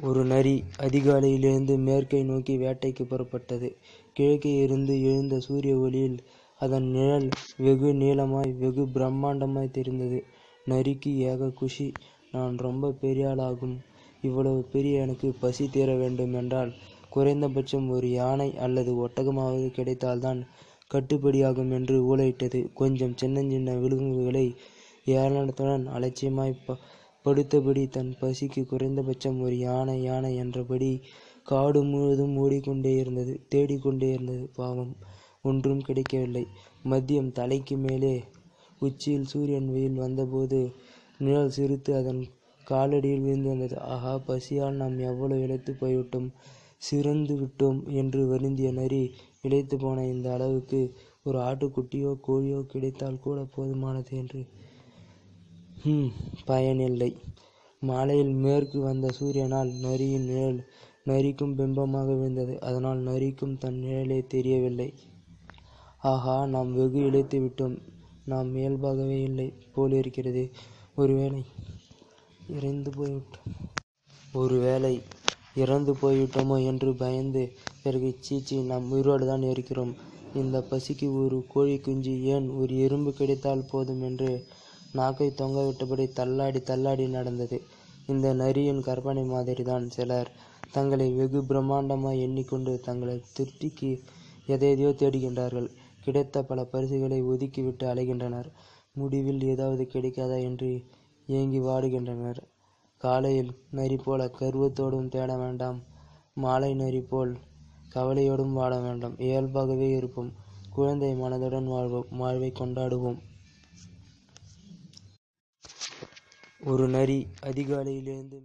ஒரு நரி அதிகாலையில் எழுந்து மேற்கை நோக்கி வேட்டைக்குப் புறப்பட்டது. கிழக்கே இருந்து எழுந்த சூரிய ஒளியில் அதன் நிழல் வெகு நீளமாய் வெகு பிரம்மாண்டமாய்த் தெரிந்தது. நரிக்கு ஏக குஷி. நான் ரொம்பப் பெரியாளாகும். இவ்வளவு பெரிய எனக்குப் பசி தீர வேண்டும் என்றால் குறைந்தபட்சம் ஒரு யானை அல்லது ஒட்டகமாவது கிடைத்தால்தான் கட்டுப்படியாகும் என்று ஊளையிட்டது. கொஞ்சம் சின்னஞ்சின்ன விலங்குகளை ஏளனத்துடன் அலட்சியமாய்ப் படுத்தபடி தன் பசிக்கு குறைந்தபட்சம் ஒரு யானை யானை என்றபடி காடு முழுவதும் ஓடிக்கொண்டேயிருந்தது. தேடிக்கொண்டேயிருந்தது. பாவம், ஒன்றும் கிடைக்கவில்லை. மதியம் தலைக்கு மேலே உச்சியில் சூரியன் வெயில் வந்தபோது நிழல் சிறுத்து அதன் காலடியில் விழுந்திருந்தது. ஆகா. பசியால் நாம் எவ்வளவு இளைத்துப் போய்விட்டோம் சிரந்து விட்டோம் என்று வருந்திய நரி இளைத்துப்போன இந்த அளவுக்கு ஒரு ஆட்டுக்குட்டியோ கோழியோ கிடைத்தால்கூடப் போதுமானது என்று ம் பயனில்லை. மாலையில் மேற்கு வந்த சூரியனால் நரியின் நிழல் நரிக்கும் பிம்பமாக விழுந்தது. அதனால் நரிக்கும் தன் நிழலே தெரியவில்லை. ஆகா. நாம் வெகு இளைத்துவிட்டோம். நாம் இயல்பாகவே இல்லை போலிருக்கிறதே. ஒருவேளை இறந்து போய்விட்டோம். ஒருவேளை இறந்து போய்விட்டோமோ என்று பயந்து பிறகு சீச்சீ நாம் உயிரோடுதான் இருக்கிறோம். இந்தப் பசிக்கு ஒரு கோழிக்குஞ்சு ஏன் ஒரு எறும்பு கிடைத்தால் போதும் என்று நாக்கைத் தொங்கவிட்டபடி தள்ளாடித் தள்ளாடி நடந்தது. இந்த நரியின் கற்பனை மாதிரிதான் சிலர் தங்களை வெகு பிரம்மாண்டமாய் எண்ணிக்கொண்டு தங்களது திருப்திக்கு எதையெதையோ தேடுகின்றார்கள். கிடைத்த பல பரிசுகளை ஒதுக்கிவிட்டு அலைகின்றனர். முடிவில் ஏதாவது கிடைக்காதா என்று ஏங்கி வாடுகின்றனர். காலையில் நரிபோல கர்வத்தோடும் தேட வேண்டாம். மாலை நரிபோல் கவலையோடும் வாட வேண்டாம். இயல்பாகவே இருப்போம். குழந்தை மனதுடன் வாழ்வோம். வாழ்வைக் கொண்டாடுவோம். ஒரு நரி அதிகாலையில் எழுந்து